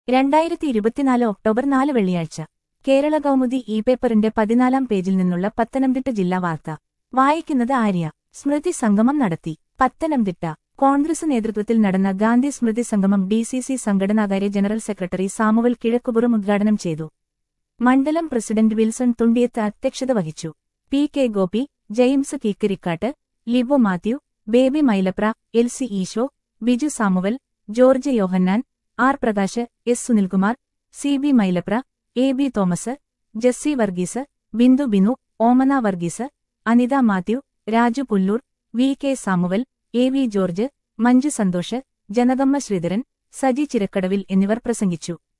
രണ്ടായിരത്തി ഇരുപത്തിനാല് ഒക്ടോബർ നാല് വെള്ളിയാഴ്ച കേരള കൗമുദി ഇ പേപ്പറിന്റെ പതിനാലാം പേജിൽ നിന്നുള്ള പത്തനംതിട്ട ജില്ലാ വാർത്ത വായിക്കുന്നത് ആര്യ സ്മൃതി സംഗമം നടത്തി പത്തനംതിട്ട കോൺഗ്രസ് നേതൃത്വത്തിൽ നടന്ന ഗാന്ധി സ്മൃതി സംഗമം ഡി സി സി സംഘടനാകാര്യ ജനറൽ സെക്രട്ടറി സാമുവൽ കിഴക്കുപുറം ഉദ്ഘാടനം ചെയ്തു മണ്ഡലം പ്രസിഡന്റ് വിൽസൺ തുണ്ടിയത്ത് അധ്യക്ഷത വഹിച്ചു P K Gopi James Keekkarikkattu Libo Mathew Baby Mylapra L C Eesho Biju Samuel George Yohannan R Prakash S Sunilkumar C B Mylapra A B Thomas Jessy Varghese Bindu Binu Omana Varghese Anitha Mathew Raju Pullur V K Samuel A V George Manju Santhosh Janakamma Sreedharan Saji Chirakkadavil എന്നിവർ പ്രസംഗിച്ചു